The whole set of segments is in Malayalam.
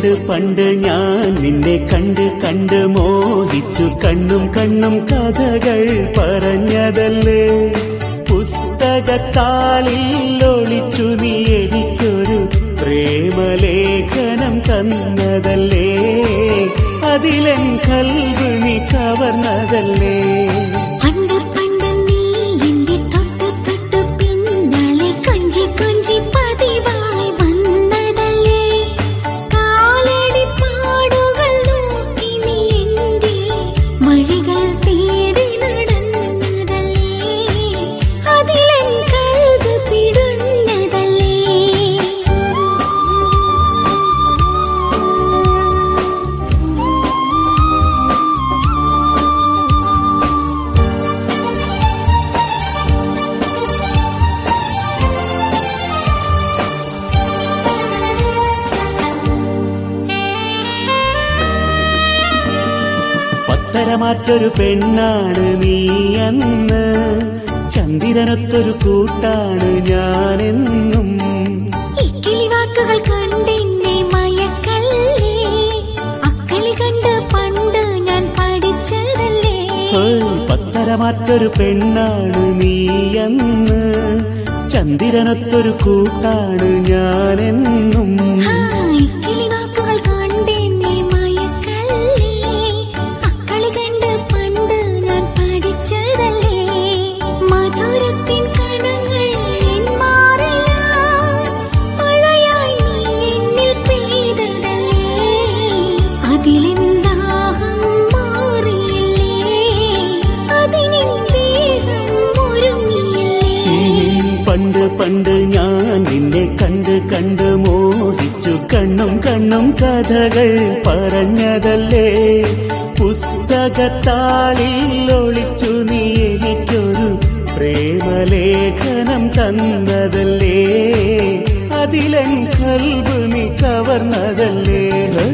പണ്ട് പണ്ട് ഞാൻ നിന്നെ കണ്ട് കണ്ട് മോഹിച്ചു കണ്ണും കണ്ണും കഥകൾ പറഞ്ഞതല്ലേ പുസ്തകത്താളിൽ ഒളിച്ചു നീ എനിക്കൊരു പ്രേമലേഖനം തന്നതല്ലേ അതിലെൻ കൽവ് നീ കവർന്നതല്ലേ പണ്ട് പണ്ട് നീ എന്റെ തൊട്ട് തൊട്ട് പിന്നാലെ കൊഞ്ചി കൊഞ്ചി പതിവായി വന്നതല്ലേ കാലടി പാടുകൾ നോക്കി നീ എന്റെ വഴികൾ തേടി നടന്നതല്ലേ അതിലെൻ കൽവ് പിടുന്നതല്ലേ പത്തരമാറ്റൊരു പെണ്ണാണ് നീ അന്ന് ചന്ദിരനൊത്തൊരു കൂട്ടാണ് ഞാനെന്നും ഇക്കിളി വാക്കുകൾ കണ്ടെന്നെ മയക്കല്ലേ അക്കളി കണ്ട് പണ്ട് ഞാൻ പഠിച്ചതല്ലേ ഹേയ്, പത്തരമാറ്റൊരു പെണ്ണാണ് നീ അന്ന് ചന്ദിരനൊത്തൊരു കൂട്ടാണ് ഞാനെന്നും ആ, ഇക്കിളി വാക്കുകൾ കണ്ടെന്നെ മയക്കല്ലേ അക്കളി കണ്ട് പണ്ട് ഞാൻ പഠിച്ചതല്ലേ മധുരത്തിൻ കണങ്ങൾ എൻ മാറിലായി മഴയായി നീ എന്നിൽ പെയ്തതല്ലേ അതിലെന്താഹം മാറിയില്ലേ അതിനിൻ ദേഹം ഒരുങ്ങിയില്ലേ ഉം, പണ്ട് പണ്ട് ഞാൻ നിന്നെ കണ്ട് കണ്ട് മോഹിച്ചു കണ്ണും കണ്ണും കഥകൾ പറഞ്ഞതല്ലേ പുസ്തകത്താളിൽ ഒളിച്ചു നീ എനിക്കൊരു പ്രേമലേഖനം തന്നതല്ലേ അതിലൻ കൽബ് നീ കവർന്നതല്ലേ ഹേ.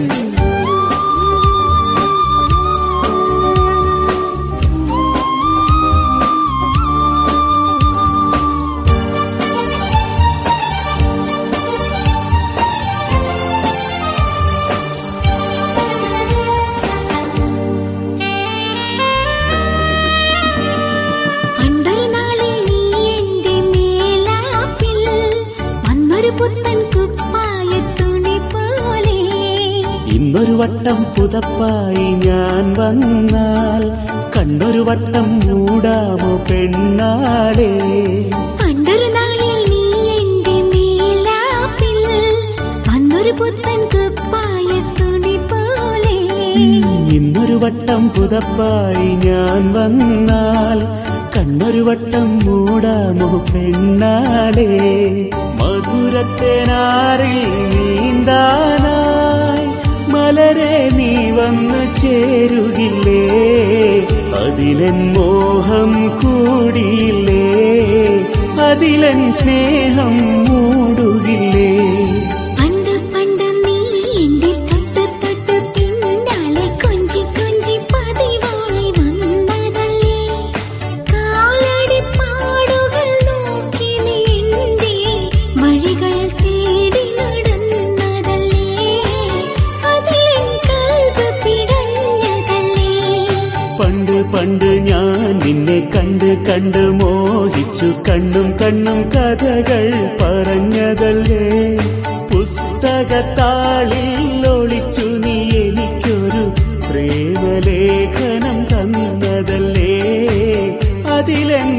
പണ്ടൊരു നാളിൽ നീ എന്റെ മേലാപ്പിൽ വന്നൊരു പുത്തൻ കുപ്പായ തുണി പോലെ ഇന്നൊരു വട്ടം പുതപ്പായി ഞാൻ വന്നാൽ കണ്ണൊരു വട്ടം മൂടാമോ പെണ്ണാളെ പണ്ടൊരു നാളിൽ നീ എന്റെ മേലാപ്പിൽ വന്നൊരു പുത്തൻ കുപ്പായ തുണി പോലെ ഇന്നൊരു വട്ടം പുതപ്പായി ഞാൻ വന്നാൽ കണ്ണൊരു വട്ടം മൂടാമോ പെണ്ണാളെ മധുരത്തേനാറിൽ നീന്താനായി മലരെ നീ വന്നു ചേരുകില്ലേ അതിലൻ മോഹം കൂടിയില്ലേ അതിലൻ സ്നേഹം മൂടുകില്ലേ പണ്ട് പണ്ട് നീ എന്റെ തൊട്ട് തൊട്ട് പിന്നാലെ കൊഞ്ചി കൊഞ്ചി പതിവായി വന്നതല്ലേ കാലടി പാടുകൾ നോക്കി നീ എന്റെ വഴികൾ തേടി നടന്നതല്ലേ അതിലെൻ കൽവ് പിടഞ്ഞതല്ലേ പണ്ട് പണ്ട് ഞാൻ നിന്നെ കണ്ട് കണ്ട് മോഹിച്ചു കണ്ണും കണ്ണും കഥകൾ പറഞ്ഞതല്ലേ പുസ്തകത്താളിൽ ഒളിച്ചു നീ എനിക്കൊരു പ്രേമലേഖനം തന്നതല്ലേ അതിലെൻ